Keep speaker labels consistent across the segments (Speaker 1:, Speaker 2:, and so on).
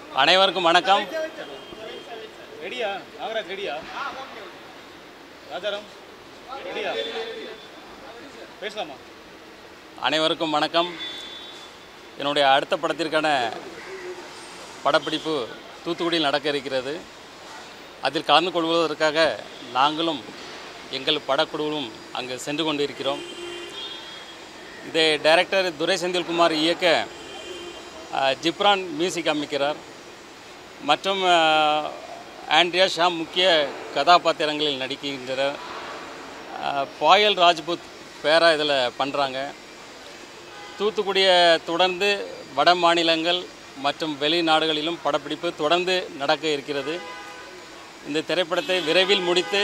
Speaker 1: அனைவருக்கும் வணக்கம்
Speaker 2: ரெடியா நாகராஜ் ரெடியா ராஜாராம் ரெடியா பேசலாமா
Speaker 1: அனைவருக்கும் வணக்கம் என்னுடைய அடுத்த படத்திற்கான படப்பிடிப்பு தூத்துக்குடியில் நடக்க இருக்கிறது அதில் கலந்து கொள்வதற்காக நாங்களும் எங்கள் படக்குழுவும் அங்கு சென்று கொண்டிருக்கிறோம் இதை டைரக்டர் துரை செந்தில்குமார் இயக்க அஹ், ஜிப்ரான் மியூசிக் அமைக்கிறார் மற்றும் அஹ், ஆண்ட்ரியா ஷாம் முக்கிய கதாபாத்திரங்களில் நடிக்கின்றனர் அஹ், பாயல் ராஜ்புத் பேரா இதில் பண்ணுறாங்க தூத்துக்குடியை தொடர்ந்து வட மாநிலங்கள் மற்றும் வெளிநாடுகளிலும் படப்பிடிப்பு தொடர்ந்து நடக்க இருக்கிறது இந்த திரைப்படத்தை விரைவில் முடித்து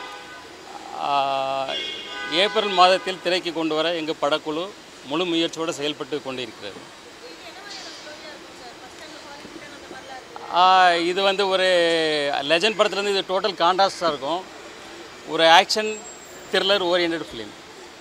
Speaker 1: ஆஹ், ஏப்ரல் மாதத்தில் திரைக்கு கொண்டு வர எங்கள் படக்குழு முழு முயற்சியோடு செயல்பட்டு கொண்டிருக்கிறது ஆஹ், இது வந்து ஒரு லெஜண்ட் படத்துலேருந்து இது டோட்டல் கான்ட்ராஸ்டாக இருக்கும் ஒரு ஆக்ஷன் த்ரில்லர் ஓரியன்ட் ஃபிலிம்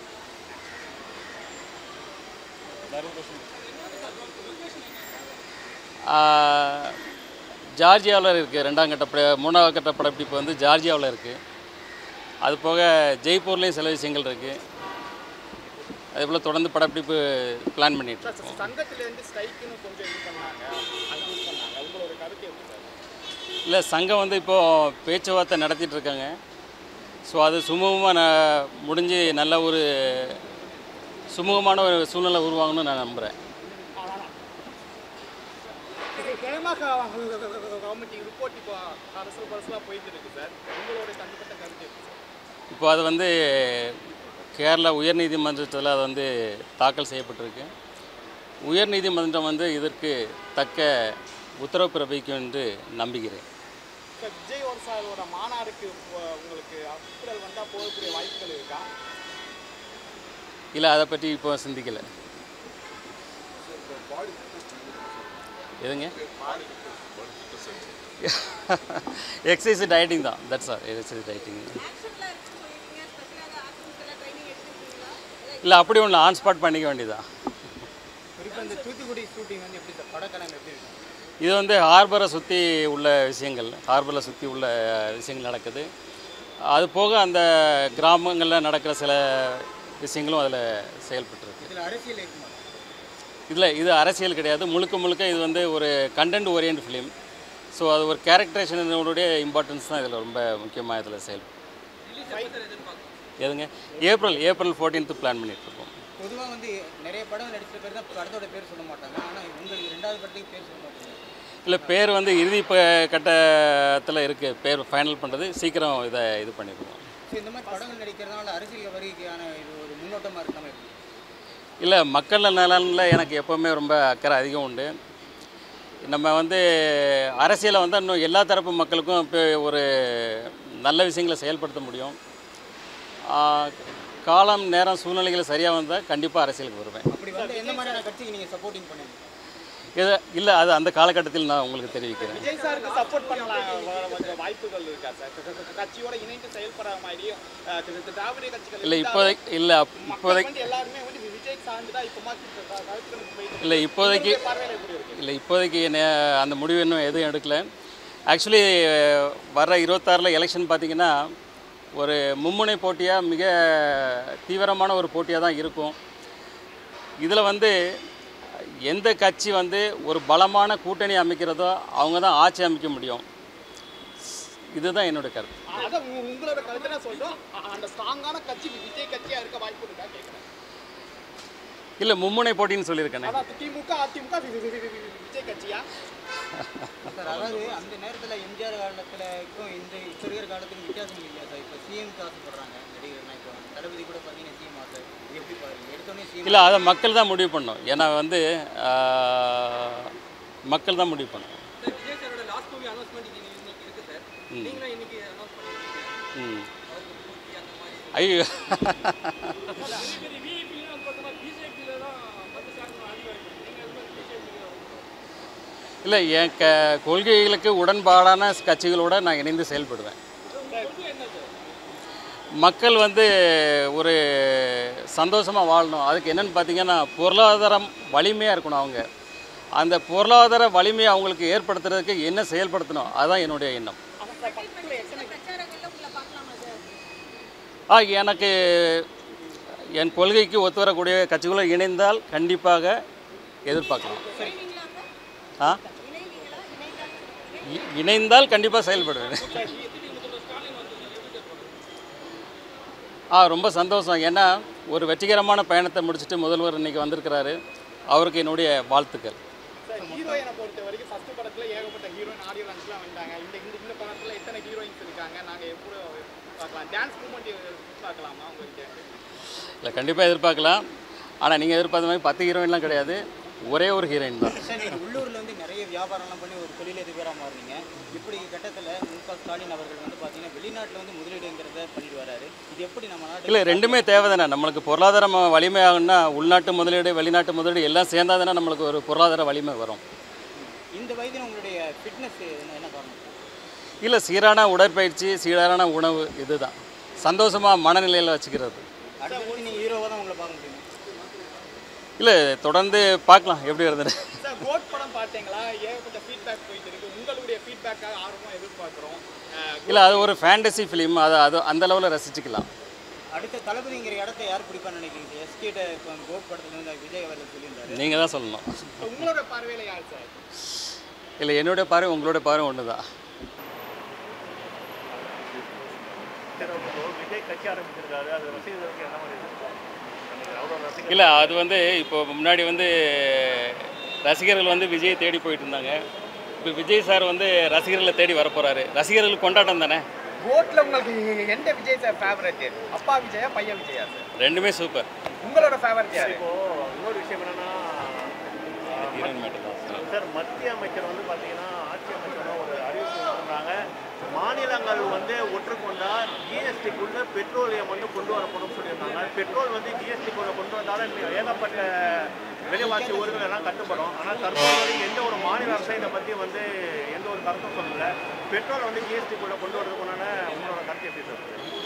Speaker 1: ஜார்ஜியாவில் இருக்குது ரெண்டாம் கட்ட பட மூணாவது கட்ட படப்பிடிப்பு வந்து ஜார்ஜியாவில் இருக்குது அது போக ஜெய்ப்பூர்லேயும் சில விஷயங்கள் இருக்குது அதே போல் தொடர்ந்து படப்பிடிப்பு பிளான் பண்ணிட்டு இருக்கோம்
Speaker 2: சங்கத்திலேருந்து ஸ்ட்ரைக்குன்னு கொஞ்சம் இது பண்ணாங்க அனௌன்ஸ் பண்ணாங்க உங்களோட கருத்து எப்படி சார்
Speaker 1: இல்லை சங்கம் வந்து இப்போது பேச்சுவார்த்தை நடத்திட்டு இருக்காங்க ஸோ அது சுமூகமாக ந முடிஞ்சு நல்ல ஒரு சுமூகமான ஒரு சூழ்நிலை உருவாகணும்னு நான் நம்புகிறேன்
Speaker 2: ஹேமா கமிட்டி ரிப்போர்ட் இப்போ அரசு பரசலாக போயிட்டு இருக்கு சார் உங்களோட தனிப்பட்ட கருத்து எப்படி சார்
Speaker 1: இப்போ அது வந்து கேரளா உயர்நீதிமன்றத்தில் அது வந்து தாக்கல் செய்யப்பட்டிருக்கு உயர்நீதிமன்றம் வந்து இதற்கு தக்க உத்தரவு பிறப்பிக்கும் என்று நம்புகிறேன்
Speaker 2: இப்போ விஜய் ஒரு சாரோட மாநாடுக்கு உ- உங்களுக்கு அப்புறல் வந்தால் போகக்கூடிய வாய்ப்புகள் இருக்கா
Speaker 1: இல்லை அதை பற்றி இப்போ சிந்திக்கலை எதுங்க எக்ஸசைஸ் டயட்டிங் தான் தட்ஸ் ஆர் எக்ஸசைஸ் டயட்டிங் இல்லை அப்படி ஒன்று ஆன் ஸ்பாட் பண்ணிக்க வேண்டியதான்
Speaker 2: குறிப்பாக இந்த தூத்துக்குடி ஷூட்டிங் வந்து எப்படி சார் படக்கலம் எப்படி இருக்கும்
Speaker 1: இது வந்து ஹார்பரை சுற்றி உள்ள விஷயங்கள் ஹார்பரை சுற்றி உள்ள விஷயங்கள் நடக்குது அது போக அந்த கிராமங்களில் நடக்கிற சில விஷயங்களும் அதில் செயல்பட்டுருக்கு
Speaker 2: இதில் அரசியல் இருக்குமா
Speaker 1: இதில் இது அரசியல் கிடையாது முழுக்க முழுக்க இது வந்து ஒரு கண்டென்ட் ஓரியன்ட் ஃபிலிம் ஸோ அது ஒரு கேரக்டரேஷனுடைய இம்பார்ட்டன்ஸ் தான் இதில் ரொம்ப முக்கியமாக இதில் செயல் எதுங்க ஏப்ரல் ஏப்ரல் ஃபோர்டீன்த்து பிளான் பண்ணிகிட்ருக்கோம்
Speaker 3: பொதுவாக வந்து நிறைய படம் நடிச்ச பேர் தான் படத்தோட பேர் சொல்ல மாட்டாங்க ஆனால் உங்களுக்கு ரெண்டாவது படத்துக்கு பேர் சொல்ல மாட்டாங்க
Speaker 1: இல்லை பேர் வந்து இறுதி ப- கட்டத்தில் இருக்குது பேர் ஃபைனல் பண்ணுறது சீக்கிரம் இதை இது பண்ணிடுவோம்
Speaker 3: ஸோ இந்த மாதிரி படங்கள் நடிக்கிறதுனால அரசியல் வரிக்கான இது ஒரு முன்னோட்டமாக இருக்காம எப்படி
Speaker 1: இல்லை மக்கள் நலனில் எனக்கு எப்போவுமே ரொம்ப அக்கறை அதிகம் உண்டு நம்ம வந்து அரசியலை வந்து இன்னும் எல்லா தரப்பு மக்களுக்கும் இப்போ ஒரு நல்ல விஷயங்களை செயல்படுத்த முடியும் ஆஹ், காலம் நேரம் சூழ்நிலைகள் சரியாக வந்தால் கண்டிப்பாக அரசியலுக்கு வருவேன்
Speaker 3: அப்படி வந்து எந்த மாதிரியான கட்சிக்கு நீங்கள் சப்போர்ட்டிங் பண்ணுவீங்க
Speaker 1: இது இல்லை அது அந்த காலகட்டத்தில் நான் உங்களுக்கு தெரிவிக்கிறேன்
Speaker 2: விஜய் சாருக்கு சப்போர்ட் பண்ணலாம் வ- கொஞ்சம் வாய்ப்புகள் இருக்கா சார் க- க- கட்சியோட இணைந்து செயல்படுற மாதிரியும் அஹ், தி- தி- திராவிட கட்சிகள்
Speaker 1: இல்லை
Speaker 2: இருந்தாலும்
Speaker 1: இப்போதைக்கு இல்லை
Speaker 2: மக்கள்
Speaker 1: இப்போதைக்கு
Speaker 2: வந்து எல்லாருமே வந்து விஜய் சார்ந்து தான் இப்போ கருத்துக்களுக்கு போயிட்டு
Speaker 1: இல்லை இப்போதைக்கு
Speaker 2: உங்களுடைய பார்வையில எப்படி இருக்கு
Speaker 1: இல்லை இப்போதைக்கு நே- அந்த முடிவு இன்னும் எதுவும் எடுக்கல ஆக்சுவலி வர இருபத்தாறில் எலெக்ஷன் பார்த்தீங்கன்னா ஒரு மும்முனை போட்டியாக மிக தீவிரமான ஒரு போட்டியாக தான் இருக்கும் இதில் வந்து எந்த கட்சி வந்து ஒரு பலமான கூட்டணி அமைக்கிறதோ அவங்க தான் ஆட்சி அமைக்க முடியும் இதுதான் என்னுடைய கருத்து
Speaker 2: அதான் உங்க- உங்களோட கருத்து நான் சொல்றோம் அ- அந்த ஸ்ட்ராங்கான கட்சி விஜய் கட்சியா இருக்க வாய்ப்பு இருக்கா கேட்குறேன்
Speaker 1: இல்லை மும்முனை போட்டின்னு சொல்லியிருக்கேனே
Speaker 2: அதான் திமுக அதிமுக வி- வி- வி- வி- வி- விஜய் கட்சியா
Speaker 3: சார் அதாவது அந்த நேரத்தில் எம்ஜிஆர் காலத்துலக்கும் இந்த இப்போ இருக்கிற காலத்துக்கும் வித்தியாசம் இல்லையா சார் இப்போ சிஎம்க்கு ஆசைப்படுறாங்க நடிகர்னா இப்போ தளபதி கூட பார்த்தீங்கன்னா சிஎம் ஆசை இது எப்படி பாருங்க எடுத்தோடனே சிஎம்
Speaker 1: இல்லை அதை மக்கள் தான் முடிவு பண்ணணும் ஏன்னா வந்து ஆஹ், மக்கள் தான் முடிவு பண்ணணும்
Speaker 4: விஜய் சாரோட லாஸ்ட் மூவி அனௌன்ஸ்மெண்ட் இன்னைக்கு இருக்கு சார்
Speaker 1: ம்.
Speaker 4: நீங்களும் இன்னைக்கு அனௌன்ஸ் பண்ணிருக்கீங்க
Speaker 1: ம்
Speaker 4: அவருக்கு மூர்த்தி அந்த மாதிரி
Speaker 1: ஐயோ இல்லை என் க கொள்கைகளுக்கு உடன்பாடான கட்சிகளோட நான் இணைந்து செயல்படுவேன் மக்கள் வந்து ஒரு சந்தோஷமாக வாழணும் அதுக்கு என்னென்னு பார்த்தீங்கன்னா பொருளாதாரம் வலிமையாக இருக்கணும் அவங்க அந்த பொருளாதார வலிமையை அவங்களுக்கு ஏற்படுத்துறதுக்கு என்ன செயல்படுத்தணும் அதுதான் என்னுடைய எண்ணம் ஆ எனக்கு என் கொள்கைக்கு ஒத்து வரக்கூடிய கட்சிகளும் இணைந்தால் கண்டிப்பாக எதிர்பார்க்கலாம் ஆ இ- இணைந்தால் கண்டிப்பாக செயல்படுவேன் ஆ ரொம்ப சந்தோஷம் ஏன்னா ஒரு வெற்றிகரமான பயணத்தை முடிச்சுட்டு முதல்வர் இன்னைக்கு வந்திருக்கிறாரு அவருக்கு என்னுடைய வாழ்த்துக்கள்
Speaker 2: சார் ஹீரோயினை பொறுத்த வரைக்கும் ஃபர்ஸ்ட் படத்துல ஏகப்பட்ட ஹீரோயின் ஆடியோ லான்ச்லாம் வந்தாங்க இந்த இந்த இந்த படத்துல எத்தனை ஹீரோயின்ஸ் இருக்காங்க நாங்க எப்படி பார்க்கலாம் டான்ஸ் மூமெண்ட் பார்க்கலாமா உங்களுக்கு
Speaker 1: இல்லை கண்டிப்பாக எதிர்பார்க்கலாம் ஆனால் நீங்கள் எதிர்பார்த்த மாதிரி பத்து ஹீரோயின்லாம் கிடையாது ஒரே ஒரு ஹீரோயின் தான்
Speaker 3: சார் நீங்கள் உள்ளூரில் வந்து நிறைய வியாபாரம்லாம் பண்ணி ஒரு தொழிலதிபராக மாறுனீங்க இப்படி கட்டத்தில் மு க ஸ்டாலின் அவர்கள் வந்து பார்த்தீங்கன்னா வெளிநாட்டில் வந்து முதலீடுங்கிறத பண்ணிட்டு வராரு இது எப்படி நம்ம நாட்டு
Speaker 1: இல்லை ரெண்டுமே தேவை தானே நம்மளுக்கு பொருளாதாரம் வலிமையாகணும்னா உள்நாட்டு முதலீடு வெளிநாட்டு முதலீடு எல்லாம் சேர்ந்தா தானே நம்மளுக்கு ஒரு பொருளாதார வலிமை வரும்
Speaker 3: இந்த வயதில் உங்களுடைய ஃபிட்னஸ் என்ன என்ன காரணம்
Speaker 1: இல்லை சீரான உடற்பயிற்சி சீரான உணவு இதுதான் சந்தோஷமாக மனநிலையில் வச்சுக்கிறது
Speaker 3: அடுத்து நீங்கள் ஹீரோவாக தான் உங்களை பார்க்க முடியும்
Speaker 1: இல்லை தொடர்ந்து பார்க்கலாம் எப்படி இருந்தது
Speaker 2: சார் கோட் படம் பார்த்தீங்களா ஏகப்பட்ட ஃபீட்பேக் போயிட்டு இருக்கு உங்களுடைய ஃபீட்பேக்காக ஆர்வமாக எதிர்பார்க்குறோம்
Speaker 1: இல்லை அது ஒரு ஃபேண்டசி ஃபிலிம் அது அது அந்த லெவலில் ரசிச்சுக்கலாம்
Speaker 3: அடுத்த தளபதிங்கிற இடத்த யார் பிடிப்பான்னு நினைக்கிறீங்க எஸ்கேட்ட இப்போ கோட் படத்துல வந்து விஜய் அவர்கள் சொல்லியிருந்தாரு
Speaker 1: நீங்கள் தான் சொல்லணும்
Speaker 2: உங்களோட பார்வையில் யார் சார்
Speaker 1: இல்லை என்னுடைய பார்வை உங்களுடைய பார்வை ஒன்று தான்
Speaker 5: விஜய் கட்சி ஆரம்பிச்சிருக்காரு அது ரசிகர்களுக்கு என்ன மாதிரி இருக்கு? அவ்வளோ ரசிகர்
Speaker 1: இல்லை அது வந்து இப்போ முன்னாடி வந்து ரசிகர்கள் வந்து விஜயை தேடி போயிட்டு இருந்தாங்க இப்போ விஜய் சார் வந்து ரசிகர்களை தேடி வரப்போகிறாரு ரசிகர்கள் கொண்டாட்டம் தானே
Speaker 2: கோட்ல உங்களுக்கு எந்த விஜய் சார் ஃபேவரட் அப்பா விஜயா பையன் விஜயா சார்
Speaker 1: ரெண்டுமே சூப்பர்
Speaker 2: உங்களோட ஃபேவரட் யார்
Speaker 5: இப்போ இன்னொரு விஷயம் என்னன்னா
Speaker 1: ஹீரோயின் மேட்டர் தான்
Speaker 5: சார் மத்திய அமைச்சர் வந்து பார்த்தீங்கன்னா ஆட்சி அமைச்சர் ஒரு அறிவிப்பு பண்ணுறாங்க மாநிலங்கள் வந்து ஒற்றுக்கொண்டால் ஜிஎஸ்டிக்குள்ள பெட்ரோலியம் வந்து கொண்டு வரப்படும் சொல்லியிருந்தாங்க பெட்ரோல் வந்து ஜிஎஸ்டிக்குள்ள கொண்டு வந்தாலும் ஏகப்பட்ட விலைவாசி உரிமைகள் எல்லாம் கட்டுப்படும் ஆனால் தற்போது வரைக்கும் எந்த ஒரு மாநில அரசும் இதை பற்றி வந்து எந்த ஒரு கருத்தும் சொல்லல பெட்ரோல் வந்து ஜிஎஸ்டிக்குள்ள கொண்டு வரதுக்குண்டான உங்களோட கருத்து எப்படி சார்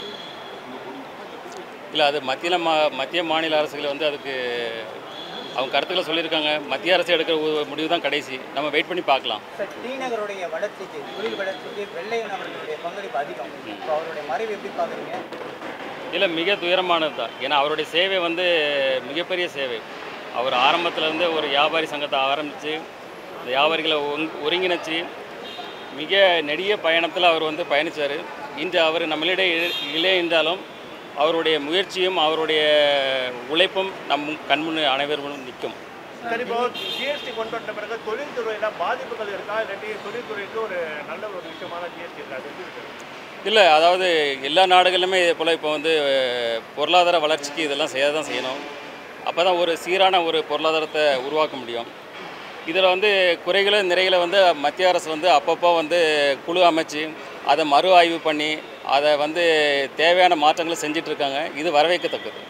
Speaker 1: இல்லை அது மத்தியில் மா மத்திய மாநில அரசுகள் வந்து அதுக்கு அவங்க கருத்துக்களை சொல்லியிருக்காங்க மத்திய அரசு எடுக்கிற ஒரு முடிவு தான் கடைசி நம்ம வெயிட் பண்ணி பார்க்கலாம்
Speaker 3: சார் டி நகருடைய வளர்ச்சிக்கு தொழில் வளர்ச்சிக்கு வெள்ளையன் அவர்களுடைய பங்களிப்பு அதிகம் இப்போ அவருடைய மறைவு எப்படி பார்க்குறீங்க
Speaker 1: இல்லை மிக துயரமானது தான் ஏன்னா அவருடைய சேவை வந்து மிகப்பெரிய சேவை அவர் ஆரம்பத்துல இருந்தே ஒரு வியாபாரி சங்கத்தை ஆரம்பித்து அந்த வியாபாரிகளை ஒங் ஒருங்கிணைச்சு மிக நெடிய பயணத்தில் அவர் வந்து பயணித்தார் இன்று அவர் நம்மளிடையே இ- இல்லை என்றாலும் அவருடைய முயற்சியும் அவருடைய உழைப்பும் நம் கண்முன் அனைவரும் நிற்கும்
Speaker 5: சரி இப்போ ஜிஎஸ்டி கொண்டு வந்த பிறகு தொழில்துறையில பாதிப்புகள் இருக்கா இல்லாட்டி தொழில்துறைக்கு ஒரு நல்ல ஒரு விஷயமான ஜிஎஸ்டி இருக்கா அது எப்படி இருக்கு?
Speaker 1: இல்லை அதாவது எல்லா நாடுகளிலுமே இதே போல் இப்போ வந்து அஹ், பொருளாதார வளர்ச்சிக்கு இதெல்லாம் செய்ய தான் செய்யணும் அப்போ தான் ஒரு சீரான ஒரு பொருளாதாரத்தை உருவாக்க முடியும் இதில் வந்து குறைகளை நிறைகளை வந்து மத்திய அரசு வந்து அப்பப்போ வந்து குழு அமைச்சு அதை மறு ஆய்வு பண்ணி அதை வந்து தேவையான மாற்றங்களை செஞ்சிட்டு இருக்காங்க இது வரவேற்கத்தக்கது